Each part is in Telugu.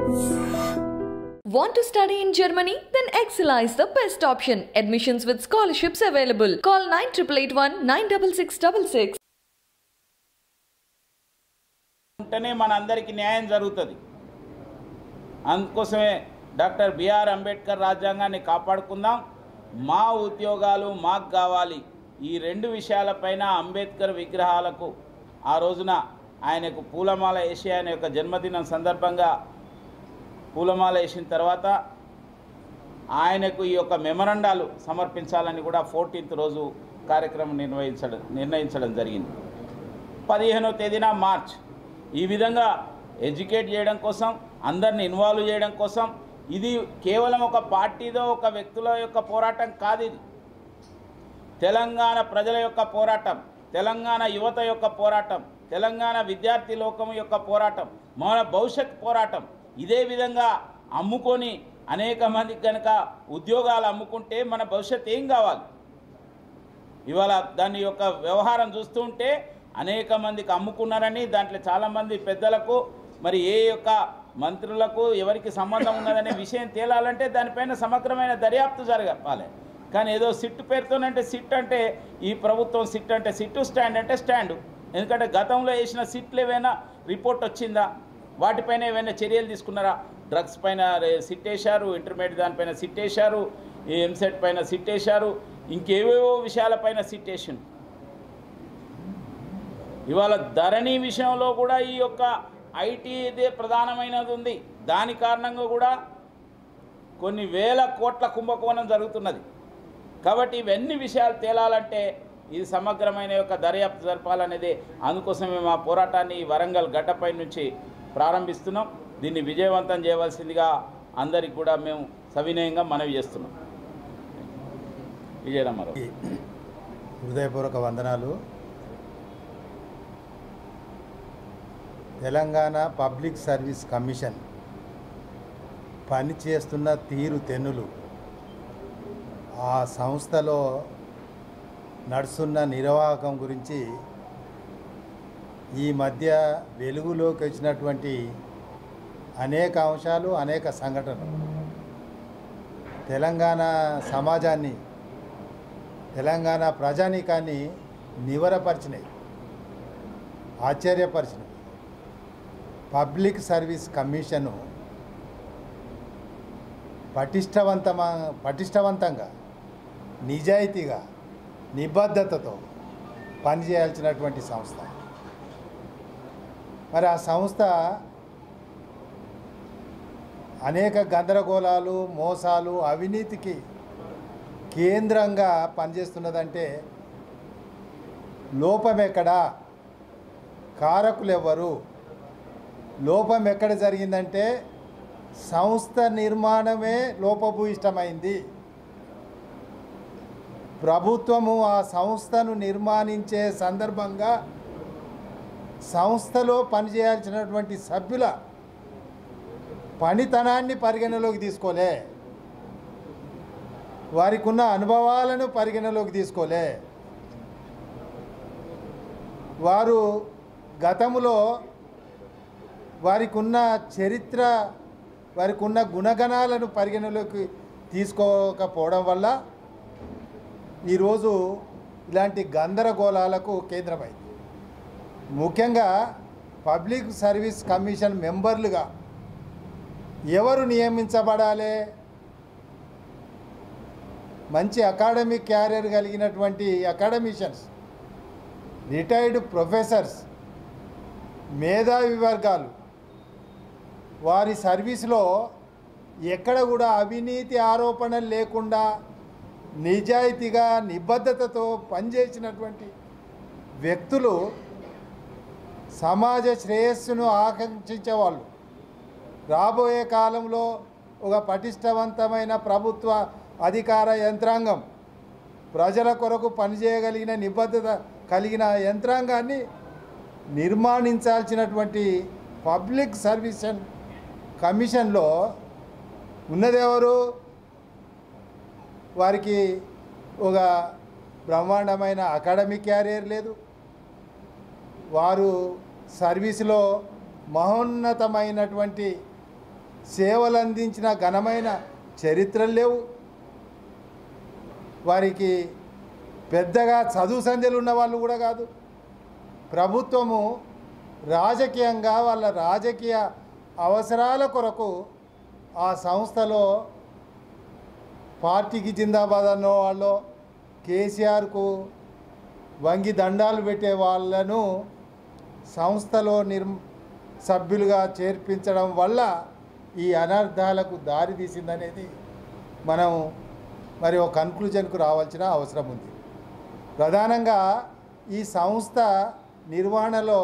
Want to study in Germany? Then Excella is the best option. Admissions with scholarships available. Call 9881 96666. ఉంటేనే మన అందరికీ న్యాయం జరుగుతుంది అందుకోసమే డాక్టర్ బిఆర్ అంబేద్కర్ రాజ్యాంగాన్ని కాపాడుకుందాం మా ఉద్యోగాలు మాకు కావాలి ఈ రెండు విషయాలపైన అంబేద్కర్ విగ్రహాలకు ఆ రోజున ఆయనకు పూలమాల వేసి ఆయన యొక్క జన్మదినం సందర్భంగా పూలమాల వేసిన తర్వాత ఆయనకు ఈ యొక్క మెమరండాలు సమర్పించాలని కూడా ఫోర్టీన్త్ రోజు కార్యక్రమం నిర్వహించడం నిర్ణయించడం జరిగింది పదిహేనో తేదీన మార్చ్ ఈ విధంగా ఎడ్యుకేట్ చేయడం కోసం అందరిని ఇన్వాల్వ్ చేయడం కోసం ఇది కేవలం ఒక పార్టీదో ఒక వ్యక్తుల యొక్క పోరాటం కాదు ఇది తెలంగాణ ప్రజల యొక్క పోరాటం తెలంగాణ యువత యొక్క పోరాటం తెలంగాణ విద్యార్థి లోకం యొక్క పోరాటం మన భవిష్యత్ పోరాటం ఇదే విధంగా అమ్ముకొని అనేక మందికి కనుక ఉద్యోగాలు అమ్ముకుంటే మన భవిష్యత్ ఏం కావాలి ఇవాళ దాని యొక్క వ్యవహారం చూస్తూ ఉంటే అనేక మందికి అమ్ముకున్నారని దాంట్లో చాలామంది పెద్దలకు మరి ఏ యొక్క మంత్రులకు ఎవరికి సంబంధం ఉన్నదనే విషయం తేలాలంటే దానిపైన సమగ్రమైన దర్యాప్తు జరగాలి కానీ ఏదో సిట్ పేరుతోనంటే సిట్ అంటే ఈ ప్రభుత్వం సిట్ అంటే సిట్టు స్టాండ్ అంటే స్టాండ్ ఎందుకంటే గతంలో వేసిన సిట్లు ఏవైనా రిపోర్ట్ వచ్చిందా వాటిపైన ఏమైనా చర్యలు తీసుకున్నారా డ్రగ్స్ పైన రే- సిట్ వేశారు ఇంటర్మీడియట్ దానిపైన సిట్ వేశారు ఈ ఎంసెట్ పైన సిట్ వేశారు ఇంకేవేవో విషయాలపైన సిట్ వేసిండు ఇవాళ ధరణి విషయంలో కూడా ఈ యొక్క ఐటీ ఇదే ప్రధానమైనది ఉంది దాని కారణంగా కూడా కొన్ని వేల కోట్ల కుంభకోణం జరుగుతున్నది కాబట్టి ఇవన్నీ విషయాలు తేలాలంటే ఇది సమగ్రమైన యొక్క దర్యాప్తు జరపాలనేది అందుకోసమే మా పోరాటాన్ని ఈ వరంగల్ గడ్డపై నుంచి ప్రారంభిస్తున్నాం దీన్ని విజయవంతం చేయవలసిందిగా అందరికి కూడా మేము సవినయంగా మనవి చేస్తున్నాం విజయరామారావు హృదయపూర్వక వందనాలు తెలంగాణ పబ్లిక్ సర్వీస్ కమిషన్ పనిచేస్తున్న తీరు తెన్నులు ఆ సంస్థలో నడుస్తున్న నిర్వాహకం గురించి ఈ మధ్య వెలుగులోకి వచ్చినటువంటి అనేక అంశాలు అనేక సంఘటనలు తెలంగాణ సమాజాన్ని తెలంగాణ ప్రజానీకాన్ని నివరపరిచినాయి ఆశ్చర్యపరిచినాయి పబ్లిక్ సర్వీస్ కమిషను పటిష్టవంతమా పటిష్టవంతంగా నిజాయితీగా నిబద్ధతతో పనిచేయాల్సినటువంటి సంస్థ మరి ఆ సంస్థ అనేక గందరగోళాలు మోసాలు అవినీతికి కేంద్రంగా పనిచేస్తున్నదంటే లోపం ఎక్కడా కారకులు ఎవరు లోపం ఎక్కడ జరిగిందంటే సంస్థ నిర్మాణమే లోపభూయిష్టమైంది ప్రభుత్వము ఆ సంస్థను నిర్మాణించే సందర్భంగా సంస్థలో పనిచేయాల్సినటువంటి సభ్యుల పనితనాన్ని పరిగణలోకి తీసుకోలే వారికి ఉన్న అనుభవాలను పరిగణలోకి తీసుకోలే వారు గతములో వారికి ఉన్న చరిత్ర వారికి ఉన్న గుణగణాలను పరిగణలోకి తీసుకోకపోవడం వల్ల ఈరోజు ఇలాంటి గందరగోళాలకు కేంద్రమైంది ముఖ్యంగా పబ్లిక్ సర్వీస్ కమిషన్ మెంబర్లుగా ఎవరు నియమించబడాలి మంచి అకాడమిక్ క్యారియర్ కలిగినటువంటి అకాడమిషియన్స్ రిటైర్డ్ ప్రొఫెసర్స్ మేధావి వర్గాలు వారి సర్వీస్లో ఎక్కడ కూడా అవినీతి ఆరోపణలు లేకుండా నిజాయితీగా నిబద్ధతతో పనిచేసినటువంటి వ్యక్తులు సమాజ శ్రేయస్సును ఆకాంక్షించేవాళ్ళు రాబోయే కాలంలో ఒక పటిష్టవంతమైన ప్రభుత్వ అధికార యంత్రాంగం ప్రజల కొరకు పనిచేయగలిగిన నిబద్ధత కలిగిన యంత్రాంగాన్ని నిర్మాణించాల్సినటువంటి పబ్లిక్ సర్వీస్ కమిషన్లో ఉన్నదెవరు వారికి ఒక బ్రహ్మాండమైన అకాడమిక్ క్యారియర్ లేదు వారు సర్వీసులో మహోన్నతమైనటువంటి సేవలు అందించిన ఘనమైన చరిత్రలు లేవు వారికి పెద్దగా చదువు సంధ్యలు ఉన్న వాళ్ళు కూడా కాదు ప్రభుత్వము రాజకీయంగా వాళ్ళ రాజకీయ అవసరాల కొరకు ఆ సంస్థలో పార్టీకి జిందాబాద్ అన్న వాళ్ళు కేసీఆర్కు వంగి దండాలు పెట్టే వాళ్ళను సంస్థలో నిర్ సభ్యులుగా చేర్పించడం వల్ల ఈ అనర్థాలకు దారి తీసిందనేది మనం మరి ఒక కన్క్లూజన్కు రావాల్సిన అవసరం ఉంది ప్రధానంగా ఈ సంస్థ నిర్వహణలో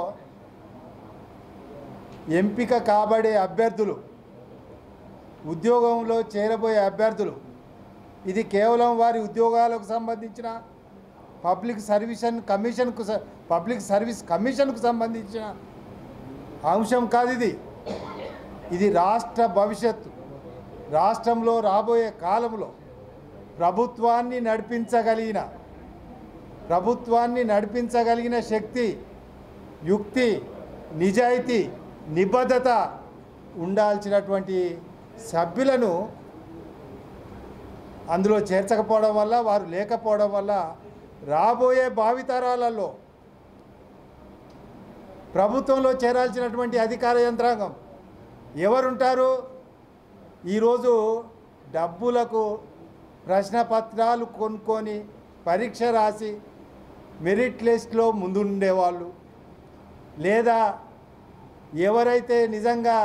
ఎంపిక కాబడే అభ్యర్థులు ఉద్యోగంలో చేరబోయే అభ్యర్థులు ఇది కేవలం వారి ఉద్యోగాలకు సంబంధించిన పబ్లిక్ సర్వీషన్ కమిషన్కు స- పబ్లిక్ సర్వీస్ కమిషన్కు సంబంధించిన అంశం కాదు ఇది ఇది రాష్ట్ర భవిష్యత్తు రాష్ట్రంలో రాబోయే కాలంలో ప్రభుత్వాన్ని నడిపించగలిగిన ప్రభుత్వాన్ని నడిపించగలిగిన శక్తి యుక్తి నిజాయితీ నిబద్ధత ఉండాల్సినటువంటి సభ్యులను అందులో చేర్చకపోవడం వల్ల వారు లేకపోవడం వల్ల రాబోయే భావితరాలలో ప్రభుత్వంలో చేరాల్సినటువంటి అధికార యంత్రాంగం ఎవరుంటారు ఈరోజు డబ్బులకు ప్రశ్నపత్రాలు కొనుక్కొని పరీక్ష రాసి మెరిట్ లిస్ట్లో ముందుండేవాళ్ళు లేదా ఎవరైతే నిజంగా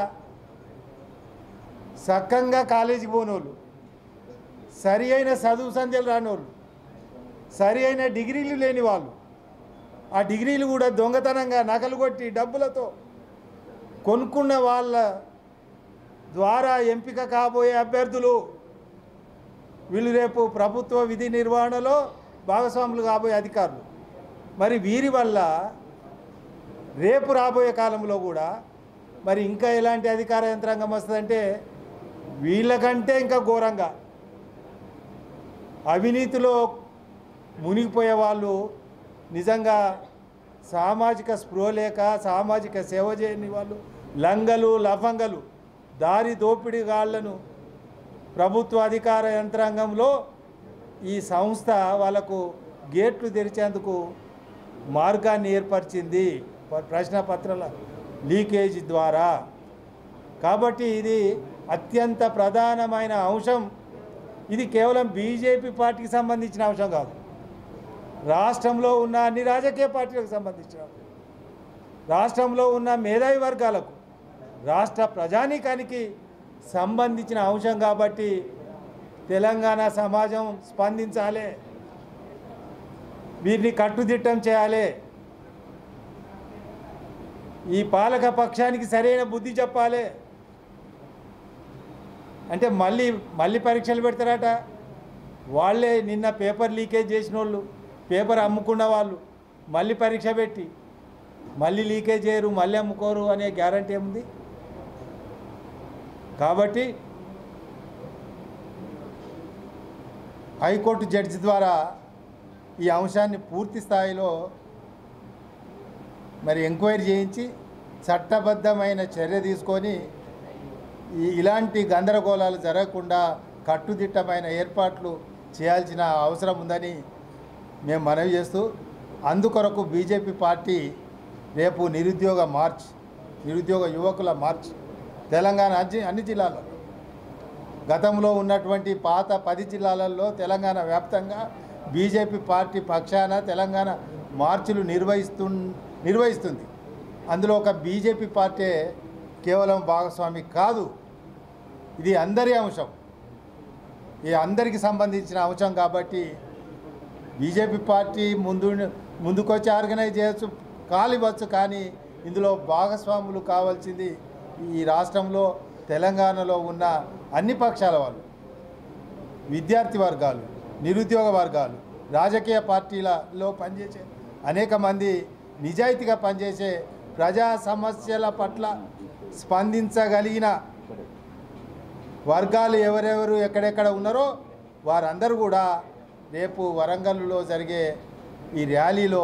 సక్కంగా కాలేజీకి పోనోళ్ళు సరి అయిన చదువు సంధ్యలు రానోళ్ళు సరి అయిన డిగ్రీలు లేని వాళ్ళు ఆ డిగ్రీలు కూడా దొంగతనంగా నకలు కొట్టి డబ్బులతో కొనుక్కున్న వాళ్ళ ద్వారా ఎంపిక కాబోయే అభ్యర్థులు వీళ్ళు రేపు ప్రభుత్వ విధి నిర్వహణలో భాగస్వాములు కాబోయే అధికారులు మరి వీరి వల్ల రేపు రాబోయే కాలంలో కూడా మరి ఇంకా ఎలాంటి అధికార యంత్రాంగం వస్తుందంటే వీళ్ళకంటే ఇంకా ఘోరంగా అవినీతిలో మునిగిపోయే వాళ్ళు నిజంగా సామాజిక స్పృహ లేక సామాజిక సేవ చేయని వాళ్ళు లంగలు లఫంగలు దారి దోపిడీగాళ్లను ప్రభుత్వ అధికార యంత్రాంగంలో ఈ సంస్థ వాళ్ళకు గేట్లు తెరిచేందుకు మార్గాన్ని ఏర్పరిచింది ప- ప్రశ్నపత్రాల లీకేజ్ ద్వారా కాబట్టి ఇది అత్యంత ప్రధానమైన అంశం ఇది కేవలం బీజేపీ పార్టీకి సంబంధించిన అంశం కాదు రాష్ట్రంలో ఉన్న అన్ని రాజకీయ పార్టీలకు సంబంధించిన అంశం. రాష్ట్రంలో ఉన్న మేధావి వర్గాలకు రాష్ట్ర ప్రజానీకానికి సంబంధించిన అంశం కాబట్టి తెలంగాణ సమాజం స్పందించాలి వీరిని కట్టుదిట్టం చేయాలి ఈ పాలక పక్షానికి సరైన బుద్ధి చెప్పాలి అంటే మళ్ళీ మళ్ళీ పరీక్షలు పెడతారట వాళ్ళే నిన్న పేపర్ లీకేజ్ చేసిన వాళ్ళు పేపర్ అమ్ముకున్న వాళ్ళు మళ్ళీ పరీక్ష పెట్టి మళ్ళీ లీకేజ్ చేయరు మళ్ళీ అమ్ముకోరు అనే గ్యారంటీ ఏముంది కాబట్టి హైకోర్టు జడ్జి ద్వారా ఈ అంశాన్ని పూర్తి స్థాయిలో మరి ఎంక్వైరీ చేయించి చట్టబద్ధమైన చర్య తీసుకొని ఈ ఇలాంటి గందరగోళాలు జరగకుండా కట్టుదిట్టమైన ఏర్పాట్లు చేయాల్సిన అవసరం ఉందని మేము మనవి చేస్తూ అందుకొరకు బీజేపీ పార్టీ రేపు నిరుద్యోగ మార్చ్ నిరుద్యోగ యువకుల మార్చ్ తెలంగాణ అన్ని అన్ని జిల్లాల్లో గతంలో ఉన్నటువంటి పాత పది జిల్లాలలో తెలంగాణ వ్యాప్తంగా బీజేపీ పార్టీ పక్షాన తెలంగాణ మార్చులు నిర్వహిస్తు నిర్వహిస్తుంది అందులో ఒక బీజేపీ పార్టీ కేవలం భాగస్వామి కాదు ఇది అందరి అంశం ఇది అందరికి సంబంధించిన అంశం కాబట్టి బీజేపీ పార్టీ ముందు ముందుకొచ్చి ఆర్గనైజ్ చేయొచ్చు కాలివచ్చు కానీ ఇందులో భాగస్వాములు కావాల్సింది ఈ రాష్ట్రంలో తెలంగాణలో ఉన్న అన్ని పక్షాల వాళ్ళు విద్యార్థి వర్గాలు నిరుద్యోగ వర్గాలు రాజకీయ పార్టీలలో పనిచేసే అనేక మంది నిజాయితీగా పనిచేసే ప్రజా సమస్యల పట్ల స్పందించగలిగిన వర్గాలు ఎవరెవరు ఎక్కడెక్కడ ఉన్నారో వారందరూ కూడా రేపు వరంగల్లో జరిగే ఈ ర్యాలీలో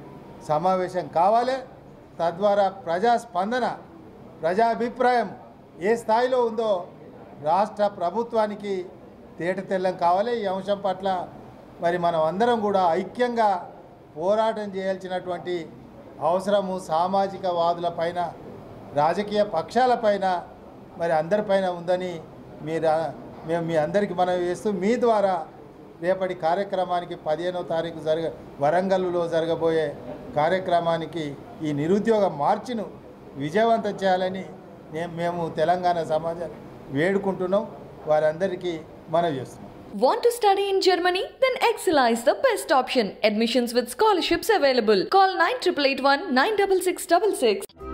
సమావేశం కావాలి తద్వారా ప్రజా స్పందన ప్రజాభిప్రాయం ఏ స్థాయిలో ఉందో రాష్ట్ర ప్రభుత్వానికి తేట తెల్లం కావాలి ఈ అంశం పట్ల మరి మనం అందరం కూడా ఐక్యంగా పోరాటం చేయాల్సినటువంటి అవసరము సామాజిక వాదుల పైన రాజకీయ పక్షాల పైన మరి అందరిపైన ఉందని మీరు మేము మీ అందరికీ మనం వేస్తూ మీ ద్వారా రేపటి కార్యక్రమానికి పదిహేనవ తారీఖు జరగ వరంగల్లో జరగబోయే కార్యక్రమానికి ఈ నిరుద్యోగ మార్చిను విజయవంతం చేయాలని నే- మేము తెలంగాణ సమాజాన్ని వేడుకుంటున్నాం వారందరికీ మనం చేస్తున్నాం Want to study in Germany? Then Excella is the best option. Admissions with scholarships available. Call 9881 96666.